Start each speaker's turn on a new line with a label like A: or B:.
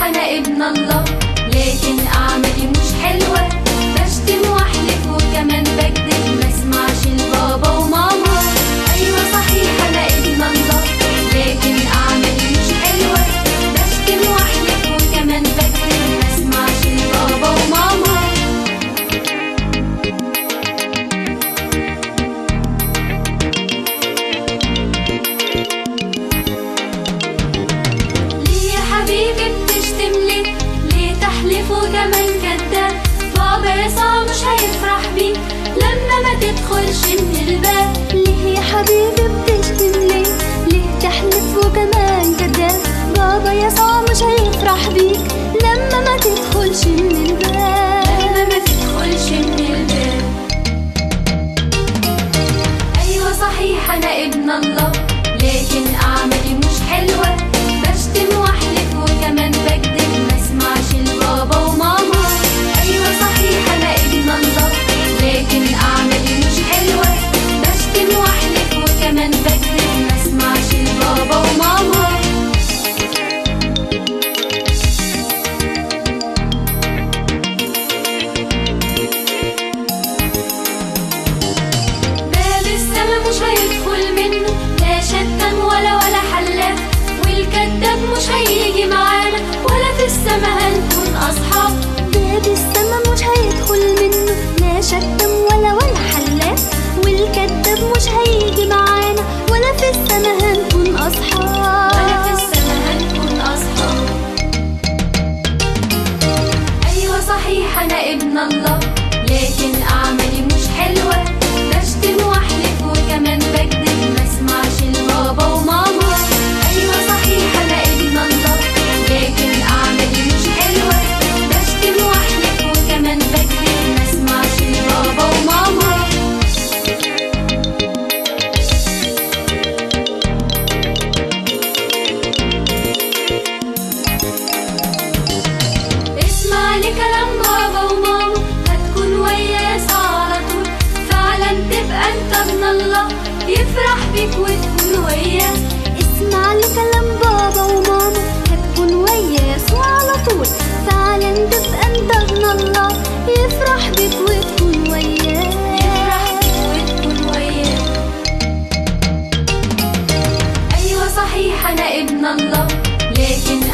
A: أنا ابن الله لكن أعمالي مش حلوة بشتم وأحلف وكمان بكذب ما اسمعش لبابا وماما أيوة صحيح أنا ابن الله لكن أعمالي مش حلوة بشتم وأحلف وكمان بكذب ما اسمعش لبابا وماما ليه يا حبيبي بتشتم ليه ليه تحلف وكمان كداب بابا يسوع مش هيفرح بيك لما ما تدخلش من الباب
B: ليه يا حبيبي بتشتم ليه ليه تحلف وكمان كداب بابا يسوع مش هيفرح بيك لما ما تدخلش من الباب
A: لما ما تدخلش من الباب ايوه صحيح انا ابن الله لكن اعمالي مش حلوه بشتم واحلف وكمان بكذب ما اسمعش لبابا وماما ايوه صحيح انا ابن الله لكن اعمالي مش حلوه بشتم واحلف وكمان بكذب ما اسمعش لبابا وماما باب السما مش هيدخل منه لا شتم ولا ولا حلاف والكذاب مش هيجي معانا ولا في السما هنكون اصحاب
B: باب السما مش هيدخل منه لا شتم ولا ولا حلاف والكذاب مش هيجي معانا ولا في السما هنكون اصحاب
A: ولا في السما هنكون اصحاب ايوه صحيح انا ابن الله لكن اعمالي مش حلوه بشتم واحلف وكمان بكذب ما اسمعش لبابا وماما ايوه صحيح انا ابن الله لكن اعمالي مش حلوه بشتم واحلف وكمان بكذب ما اسمعش لبابا وماما اسمع لكلام بابا وماما هتكون ويا يسوع على طول فعلا تبقى انت ابن الله يفرح بيك وتكون وياه
B: اسمع لكلام بابا وماما هتكون ويا يسوع على طول فعلا تبقى انت ابن الله يفرح بيك وتكون وياه
A: يفرح بيك وتكون وياه ايوه صحيح انا ابن الله لكن